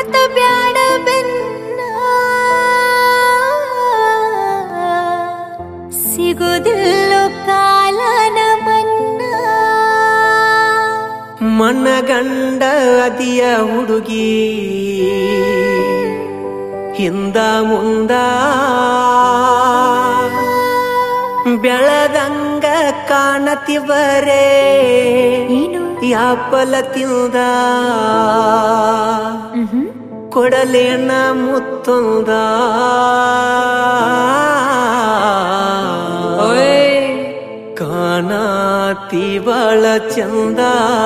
ಹತ್ತ ಬ್ಯಾಡ ಬೆನ್ನ ಸಿಗುದಿಲ್ಲೋ ಕಾಲನ ಮನ್ನ ಮನಗಂಡ ಅದಿಯ ಹುಡುಗಿ ಹಿಂದ ಮುಂದ ಬೆಳದಂಗ ಕಾಣತಿವರೇ ಏನು ಯಾಪಲ ತಿಂದ ಕೊಡಲೇನ ಮುತ್ತುಂದ ಕಾಣತಿ ಬಾಳ ಚಂದ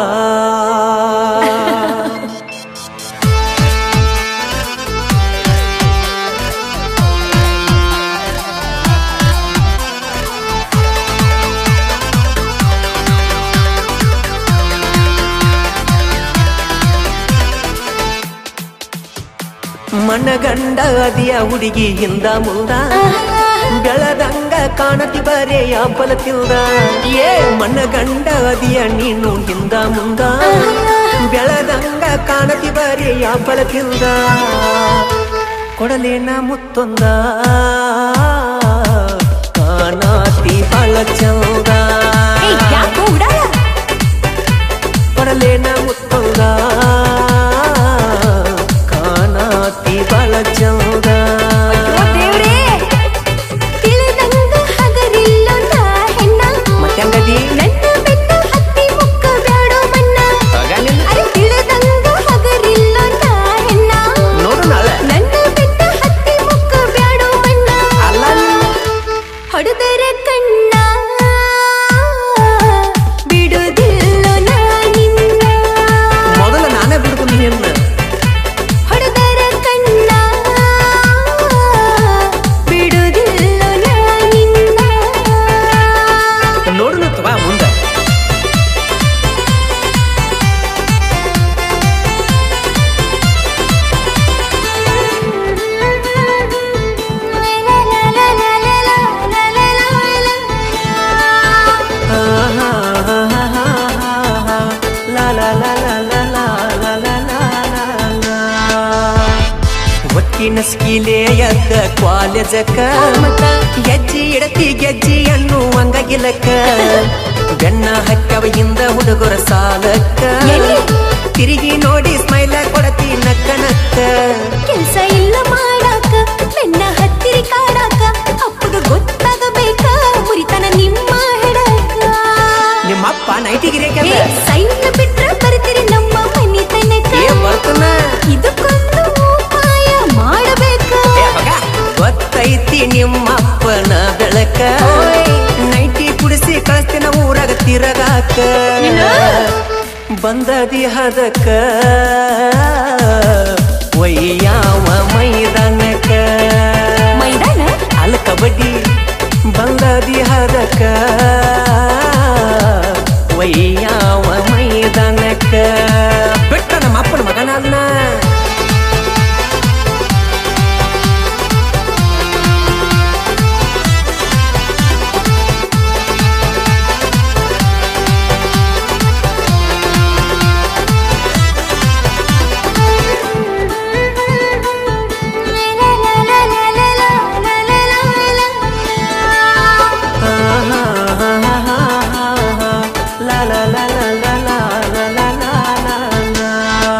ಮನಗಂಡ ಅದಿಯ ಹುಡುಗಿ ಹಿಂದ ಮುಂದ ಬೆಳದಂಗ ಕಾಣತಿ ಬರೇ ಯಾಪಲ ತಿಂದ ಏ ಮನಗಂಡ ಅದಿಯ ನೀನು ಹಿಂದ ಮುಂದ ಬೆಳದಂಗ ಕಾಣತಿ ಬರೇ ಯಾಪಲ ತಿಂದ ಕೊಡಲೇನ ಮುತ್ತೊಂದ ಕಾಣತಿ ಬಾಳ ಚಂದ ಏಯ್, ಯಾಕೋ ಉಡಾಳ ಕೊಡಲೇನ ಮುತ್ತೊಂದ ಕಾಣತಿ ಬಾಳ ಚಂದ ಓ ದೇವ್ರೇ ತಿಳಿದಂಗ ಹಗರಿಲ್ಲೋ ನಾ ಹೆಣ್ಣ ಮತ್ತೆಂಗದಿ ನನ್ನ ಬೆನ್ನ ಹತ್ತಿ ಮುಕ್ಕ ಬ್ಯಾಡೋ ಮನ್ನ ಅರೆ ತಿಳಿದಂಗ ಹಗರಿಲ್ಲೋ ನಾ ಹೆಣ್ಣ ನೋಡು ನಾಳೆ ನನ್ನ ಬೆನ್ನ ಹತ್ತಿ ಮುಕ್ಕ ಬ್ಯಾಡೋ ಮನ್ನ ಅಲ್ಲ ಹೊಡೆದರ ಕಣ್ಣ ಬಿಡುದಿಲ್ಲೋ ನಾ ನಿನ್ನ ಮೊದಲ ನಾನೇ ಬಿಡ್ತು ನಿನ್ನ ಹೊಡೆದರ ಕಣ್ಣ ಬಿಡುದಿಲ್ಲೋ ನಾ ನಿನ್ನ ನೋಡು ಬಾ ಮುಂದೆ ಒಟ್ಟಿನ ಸ್ಕೀಲೆ ಎದ್ದ ಕಾಲೇಜಕ್ಕ ಗೆಜ್ಜಿ ಇಡತಿ ಗೆಜ್ಜಿ ಅನ್ನುವಂಗ ಗಿಲಕ್ಕ ಬೆನ್ನ ಹಕ್ಕವ ಹಿಂದ ಹುಡುಗರ ಸಾಲಕ್ಕ ಎಲ್ಲಿ? ತಿರುಗಿ ನೋಡಿ ಸ್ಮೈಲ ಕೊಡತಿ ನಕ್ಕ ನಕ್ಕ ಕೆಲ್ಸ ಇಲ್ಲ ಮಾಡಾಕ ಬೆನ್ನ ಹತ್ತಿರಿ ಕಾಡಾಕ ಅಪ್ಪಗ ಗೊತ್ತಾಗಬೇಕ ಮುರಿತನ ನಿಮ್ಮ ಹೆಡಕ ನಿಮ್ಮಪ್ಪ ನೈಟಿಗಿರಿ ಏ, ಸೈನ್ ಬಿಟ್ರ ಬರ್ತೀರಿ ನಮ್ಮ ಮನಿ ತನಕ ಏ ಬರ್ತನ ಇದಕ್ಕೊಂದು ಉಪಾಯ ಮಾಡಬೇಕ ಏ ಮಗ, ಗೊತ್ತೈತಿ ನಿಮ್ಮಪ್ಪನ ಬೆಳಕ ಓಯ್. ನೈಟಿ ಕುಡಿಸಿ ಕಳಿಸ್ತಿನ ಊರಾಗ ತಿರಗಾಕ ಏನು? ಬಂದದಿ ಹದಕ ಒಯ್ಯಾವ ಮೈದಾನಕ ಮೈದಾನ ಅಲ್ಲ ಕಬಡ್ಡಿ ಬಂದದಿ ಹದಕ ಒಯ್ಯಾವ ಮೈದಾನಕ ಬಿಟ್ಟ ನಮ್ಮ ಅಪ್ಪನ ಮಗನನ್ನ La la la la la la la la la la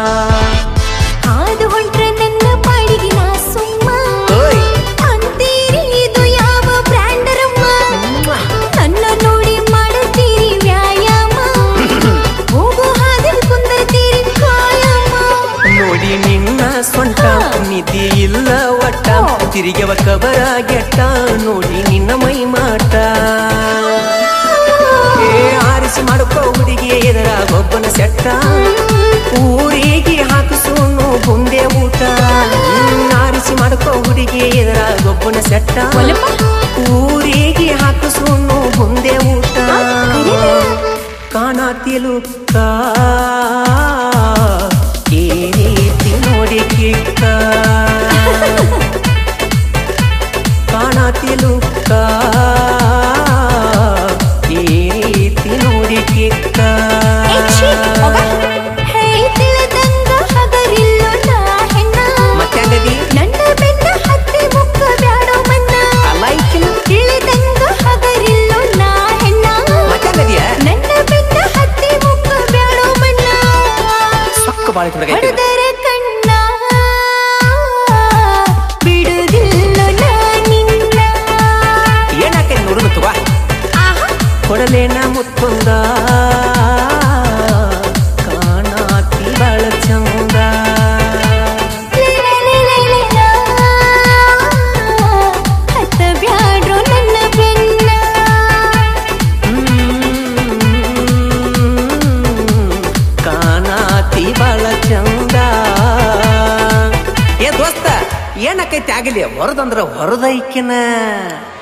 ಹಾದು ಹೊಂಟ್ರೆ ನನ್ನ ಪಾಡಿಗೆ ನಾ ಸುಮ್ಮ ಓಯ್ ಅಂತೀರಿ ಇದು ಯಾವ ಬ್ರ್ಯಾಂಡರಮ್ಮ ನನ್ನ ನೋಡಿ ಮಾಡುತ್ತೀರಿ ವ್ಯಾಯಾಮ ಹೋಗೋ ಹಾದಿಲ್ ಕುಂದರ್ತೀರಿ ಕಾಯಮ್ಮ ನೋಡಿ ನಿನ್ನ ಸೊಂಟ ನಿಧಿ ಇಲ್ಲ ಒಟ್ಟ ತಿರುಗವ ಕಬರ ಗೆಟ್ಟ ನೋಡಿ ನಿನ್ನ ಮೈ ಮಾಟ ಏ ಆರಿಸಿ ಮಾಡ್ಕೋ ಹುಡುಗಿ ಎದರ ಒಬ್ಬನ ಸೆಟ್ಟ ಊರಿಗೆ ಹಾಕಿಸೋನು ಬುಂದೆ ಊಟ ಹ್ಮ್, ಆರಿಸಿ ಮಾಡ್ಕೋ ಹುಡುಗಿ ಎದರ ಒಬ್ಬನ ಸೆಟ್ಟ ಊರಿಗೆ ಹಾಕಿಸೋನು ಬುಂದೆ ಊಟ ಕಾಣತಿಲುಕ್ಕ ಈ ರೀತಿ ನೋಡಿ ಕಿಕ್ಕ ಕಾಣತಿಲುಕ್ಕ ಈ ರೀತಿ ನೋಡಿ ಕಿಕ್ಕ ಹೇ ತಿಳಿದಂಗ ಹಗರಿಲ್ಲೋ ನಾ ಹೆಣ್ಣ ಬಾಳ ಹುಡುಗೈತಿ ಹೊಡೆದರ ಕಣ್ಣ ಬಿಡುದಿಲ್ಲ ನಾನಿನ್ನ ಏನಾಕೈತಿ ನೋಡುದು ತಗೋ ಕೊಡಲೇನ ಮುತ್ತೊಂದ ಕಾಣಾತಿ ಬಾಳ ಚಂದ ಹತ್ತ ಬ್ಯಾಡ್ರೋ ನನ್ನ ಬೆನ್ನ ಕಾಣಾತಿ ಬಾಳ ಚಂದ ಏ ದೋಸ್ತ ಏನಕ್ಕೈತಿ ಆಗಲಿ ಹೊರದಂದ್ರ ಹೊರದೈಕಿನ